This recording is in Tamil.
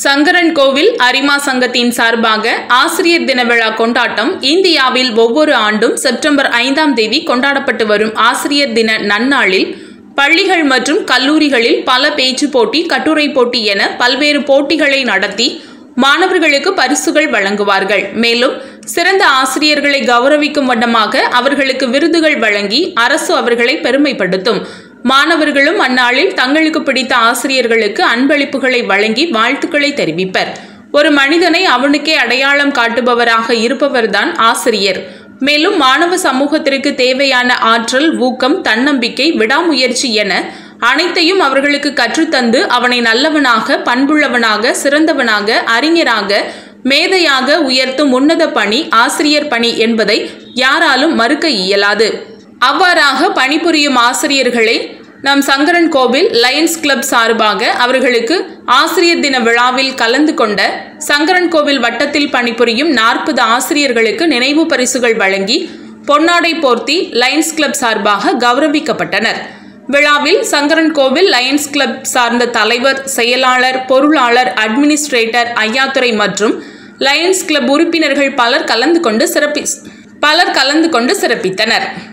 சங்கரன் கோவில் அரிமா சங்கத்தின் சார்பாக ஆசிரியர் தின விழா கொண்டாட்டம் இந்தியாவில் ஒவ்வொரு ஆண்டும் செப்டம்பர் ஐந்தாம் தேதி கொண்டாடப்பட்டு வரும் ஆசிரியர் தின நன்னாளில் பள்ளிகள் மற்றும் கல்லூரிகளில் பல பேச்சு போட்டி கட்டுரை போட்டி என பல்வேறு போட்டிகளை நடத்தி மாணவர்களுக்கு பரிசுகள் வழங்குவார்கள் மேலும் சிறந்த ஆசிரியர்களை கௌரவிக்கும் வண்ணமாக அவர்களுக்கு விருதுகள் வழங்கி அரசு அவர்களை பெருமைப்படுத்தும் மாணவர்களும் அந்நாளில் தங்களுக்கு பிடித்த ஆசிரியர்களுக்கு அன்பளிப்புகளை வழங்கி வாழ்த்துக்களை தெரிவிப்பர் ஒரு மனிதனை அவனுக்கே அடையாளம் காட்டுபவராக இருப்பவர்தான் ஆசிரியர் மேலும் மாணவ சமூகத்திற்கு தேவையான ஆற்றல் ஊக்கம் தன்னம்பிக்கை விடாமுயற்சி என அனைத்தையும் அவர்களுக்கு கற்றுத்தந்து அவனை நல்லவனாக பண்புள்ளவனாக சிறந்தவனாக அறிஞராக மேதையாக உயர்த்தும் உன்னத பணி ஆசிரியர் பணி என்பதை யாராலும் மறுக்க இயலாது அவ்வாறாக பணிபுரியும் ஆசிரியர்களை நம் சங்கரன் கோவில் லயன்ஸ் கிளப் சார்பாக அவர்களுக்கு ஆசிரியர் தின விழாவில் கலந்து கொண்ட சங்கரன் கோவில் வட்டத்தில் பணிபுரியும் நாற்பது ஆசிரியர்களுக்கு நினைவு பரிசுகள் வழங்கி பொன்னாடை போர்த்தி லயன்ஸ் கிளப் சார்பாக கௌரவிக்கப்பட்டனர் விழாவில் சங்கரன் கோவில் லயன்ஸ் கிளப் சார்ந்த தலைவர் செயலாளர் பொருளாளர் அட்மினிஸ்ட்ரேட்டர் ஐயாத்துறை மற்றும் லயன்ஸ் கிளப் உறுப்பினர்கள் பலர் கலந்து கொண்டு சிறப்பி பலர் கலந்து கொண்டு சிறப்பித்தனர்